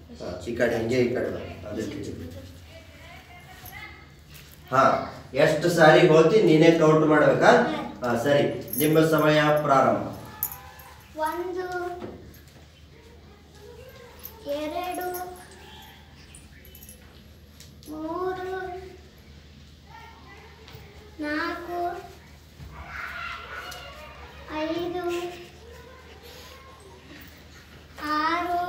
ಹಾ, ಈ ಕಡೆ ಹಂಗೆ ಈ ಕಡೆ ಬಾ. ಅದಕ್ಕೆ ಹಾ ಎಷ್ಟು ಸಾರಿ ಹೋತಿ ನೀನೇ ಕೌಂಟ್ ಮಾಡ್ಬೇಕಾ ಹಾ ಸರಿ ನಿಮ್ಮ ಸಮಯ ಪ್ರಾರಂಭ ಒಂದು ಎರಡು ಮೂರು ನಾಲ್ಕು ಐದು ಆರು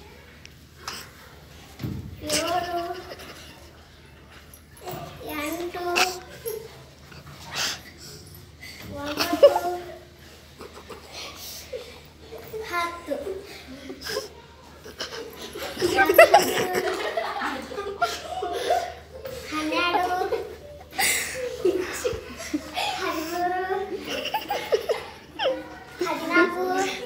ಏಳು ಎಂಟು ಒಂಬತ್ತು ಹತ್ತು ಹನ್ನೆರಡು ಹದಿಮೂರು ಹದಿನಾಲ್ಕು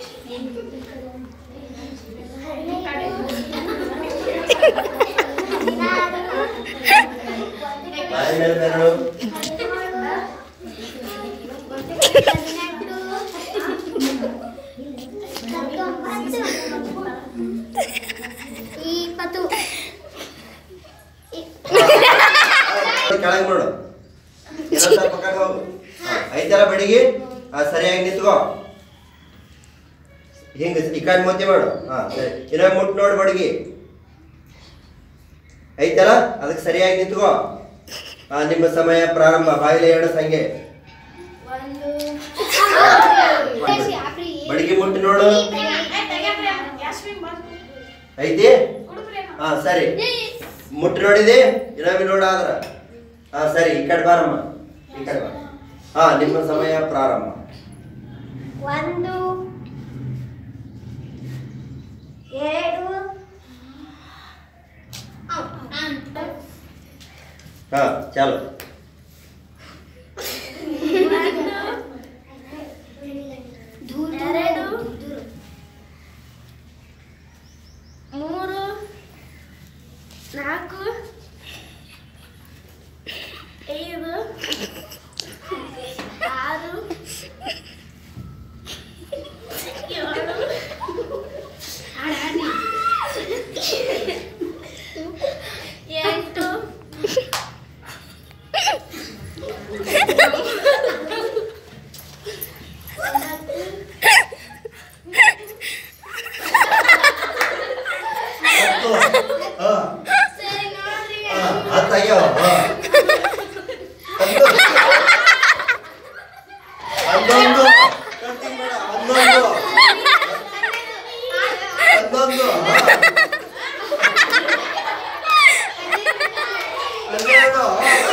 ಹದಿನಾರು ಬಾಯಿ ಮೇಲೆ ಬೆರಳು ಇಪ್ಪತ್ತು ಕೆಳಗೆ ನೋಡು ಇನ್ನೊಂದ್ ಸ್ವಲ್ಪ ಕಡೆ ಹೋಗು ಹಾ, ಐತಲ್ಲ ಬಡಿಗೆ ಹಾ ಸರಿಯಾಗಿ ನಿಂತ್ಕೋ ಹಿಂಗ ಈ ಕಡೆ ಮೂತಿ ಮಾಡು ಹಾ ಸರಿ ಇನ್ನೊಮ್ಮೆ ಮುಟ್ಟು ನೋಡಿ ಬಡಿಗೆ ಐತಲ್ಲ ಅದಕ್ಕೆ ಸರಿಯಾಗಿ ನಿಂತ್ಕೋ ಹಾ ನಿಮ್ಮ ಸಮಯ ಪ್ರಾರಂಭ ಬಾಯಿಲೆ ಎರಡು ಸಂಖ್ಯೆ ಒಂದು ಬಡಿಗೆ ಮುಟ್ಟಿ ನೋಡು ಐತಿ ಹಾ ಸರಿ ಮುಟ್ಟಿ ನೋಡಿದಿ ಇನ್ನೊಮ್ಮೆ ನೋಡಾದ್ರ ಹಾ ಸರಿ ಈ ಕಡೆ ಬಾರಮ್ಮ ಈ ಕಡೆ ಬಾ ಹಾ ನಿಮ್ಮ ಸಮಯ ಪ್ರಾರಂಭ ಒಂದು ಎರಡು ಹಾ ಚಾಲು ಎರಡು ಮೂರು ನಾಲ್ಕು ಐದು ಆರು ಏಳು ಎಂಟು ಹತ್ತು ಹಾ ಸರಿ ನೋಡ್ರಿ ಹಾ ಹತ್ತು ಅಯ್ಯೋ ಹಾ ಹನ್ನೊಂದು ಕಟ್ಟಿಂಗ್ ಬೇಡ ಹನ್ನೊಂದು ಹನ್ನೊಂದು ಹಾ. ಹನ್ನೆರಡು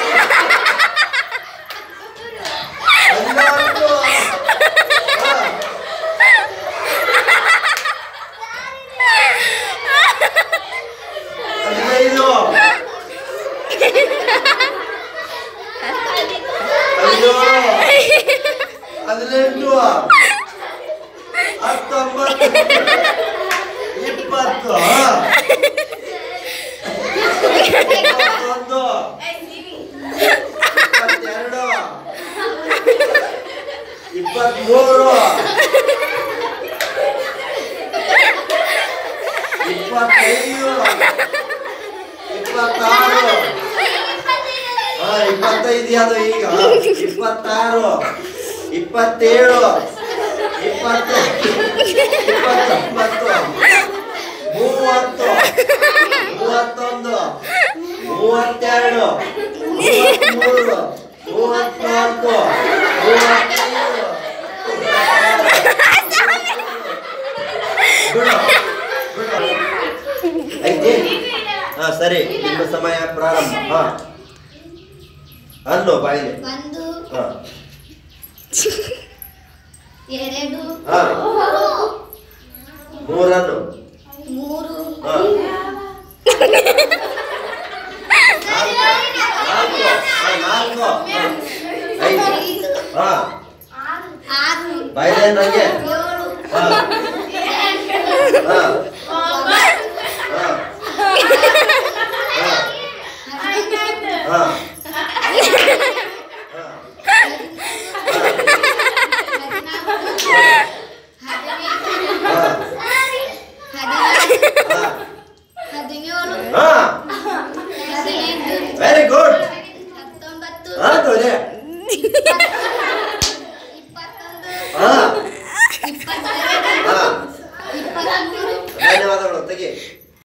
ಹದಿನಾಲ್ಕು ಹಾ. ಹದಿನೈದು ಹದಿನೇಳು ಹದಿನೆಂಟು ಹತ್ತೊಂಬತ್ತು ಇಪ್ಪತ್ತು ಇಪ್ಪತ್ತೊಂದು ಇಪ್ಪತ್ತೆರಡು ಇಪ್ಪತ್ಮೂರು ಇಪ್ಪತ್ತೈದು ಇಪ್ಪತ್ತಾರು ಹಾ ಇಪ್ಪತ್ತೈದು ಅದು ಈಗ ಇಪ್ಪತ್ತಾರು ಇಪ್ಪತ್ತೇಳು ಇಪ್ಪತ್ತೆಂಟು ಇಪ್ಪತ್ತೊಂಬತ್ತು ಮೂವತ್ತು ಮೂವತ್ತೊಂದು ಮೂವತ್ತೆರಡು ಮೂವತ್ಮೂರು ಮೂವತ್ನಾಲ್ಕು ಮೂವತ್ತೈದು ಬಿಡು ಬಿಡು ಐತಿ ಹಾ ಸರಿ ನಿಮ್ಮ ಸಮಯ ಪ್ರಾರಂಭ ಹಾ ಅನ್ನು ಬಾಯಿಲೆ ಒಂದು ಹಾ ಎರಡು ಹಾ ಮೂರನ್ನು ಮೂರು ಹಾ ನಾಲ್ಕು ಹಾ, ನಾಲ್ಕು ಹಾ. ಐದು ಹಾ ಆರು ಬಾಯಿಲೆ ನಂಗೆ ಏಳು ಹಾ ಹಾ ಹಾ ಹಾ ಹಾ ಹಾ ಹಾ ಇಪ್ಪತ್ತೊಂದು ಹಾ ಇಪ್ಪತ್ತೆರಡು ಹಾ ಇಪ್ಪತ್ಮೂರು ಧನ್ಯವಾದಗಳು ತೆಗಿ